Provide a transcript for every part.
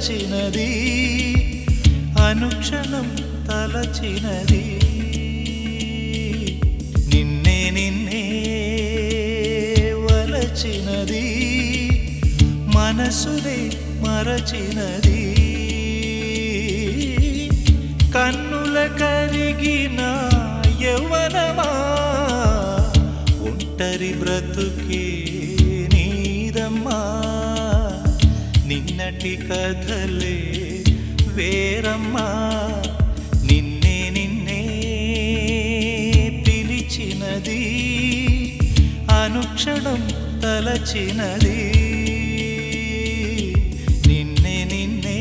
తలచినది అనుక్షణం తలచినది నిన్నే నిన్నే వలచినది మనసునే మరచినది కన్నుల కరిగిన యవ్వనమా ఒంటరి బ్రతుకే నీదమ్మా నిన్నటి కథలే వేరమ్మా నిన్నే నిన్నే పిలిచినది అనుక్షణం తలచినది నిన్నే నిన్నే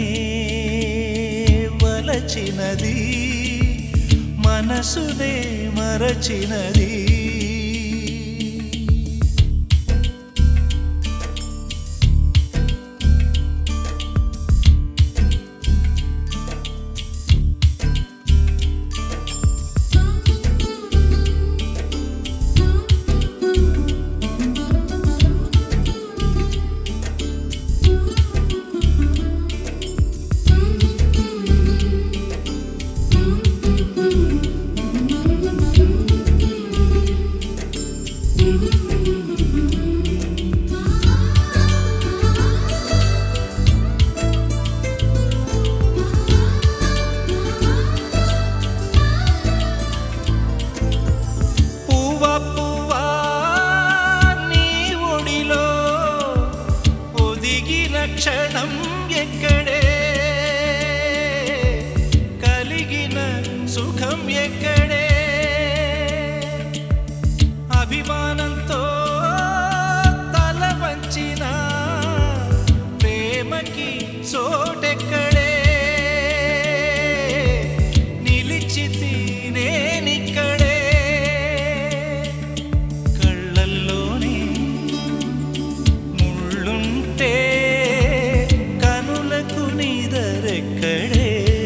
వలచినది మనసునే మరచినది పువ్వ పువ్వ నీ ఒడిలో ఒదిగిన క్షణం ఎక్కడే కలిగిన సుఖం ఎక్కడే అభిమానంతో తల వంచిన ప్రేమకి చోటెక్కడే నిలిచితి నేనిక్కడే కళ్ళల్లోనే ముళ్ళుంటే కనులకు నిదరెక్కడే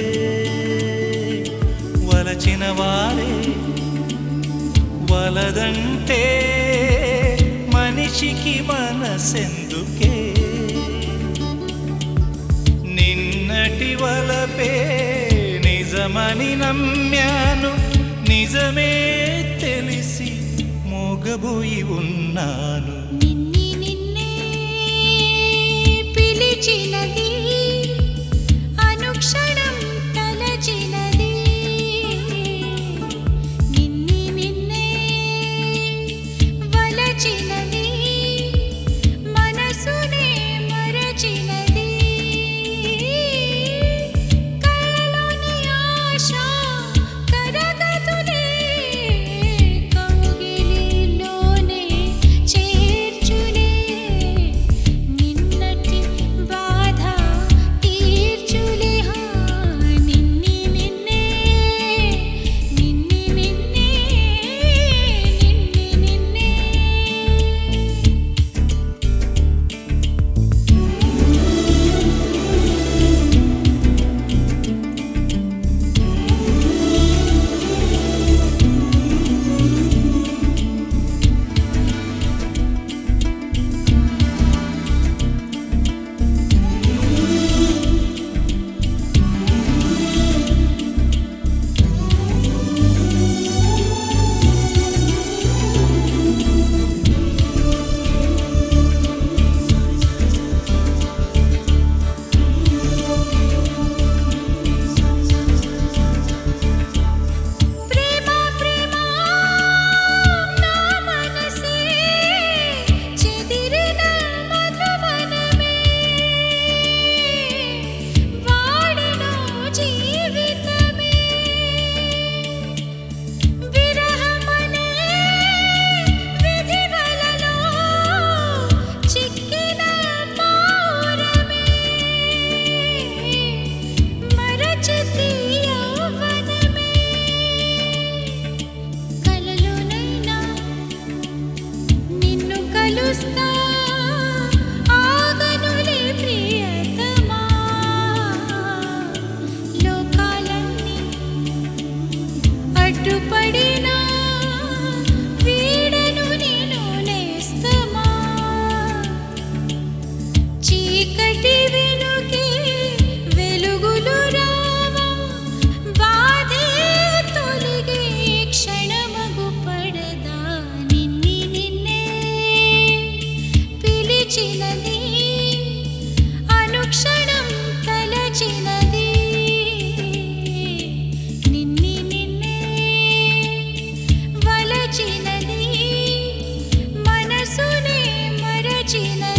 వలచిన వారే వలదంటే మనిషికి మనసెందుకే నిన్నటి వలపే నిజమని నమ్మాను నిజమే తెలిసి మోగబోయి ఉన్నాను నిన్ని నిన్నే పిలిచినది అనుక్షణం తలచినది నిన్ని నిన్నే వలచినది మనసునే మరచినది కళ్ళలోని ఆశ కరగతులే కౌగిలిలోనే చేర్చులే నిన్నటి బాధ తీర్చులే హా నిన్ని నిన్నే నిన్ని నిన్నే నిన్ని నిన్నే ప్రేమ ప్రేమ నా మనసే చెదిరిన మధువనమే వాడినో జీవితమే విరహమనే విధివలలో చిక్కిన పౌరమే మరచితి యౌవనమే కలలోనైనా నిన్ను కలుస్తా ఆగనులే ప్రియతమా లోకాలన్నీ అడ్డుపడినా వీడను నేను నేస్తమా చీకటి వెనుకే వినలేను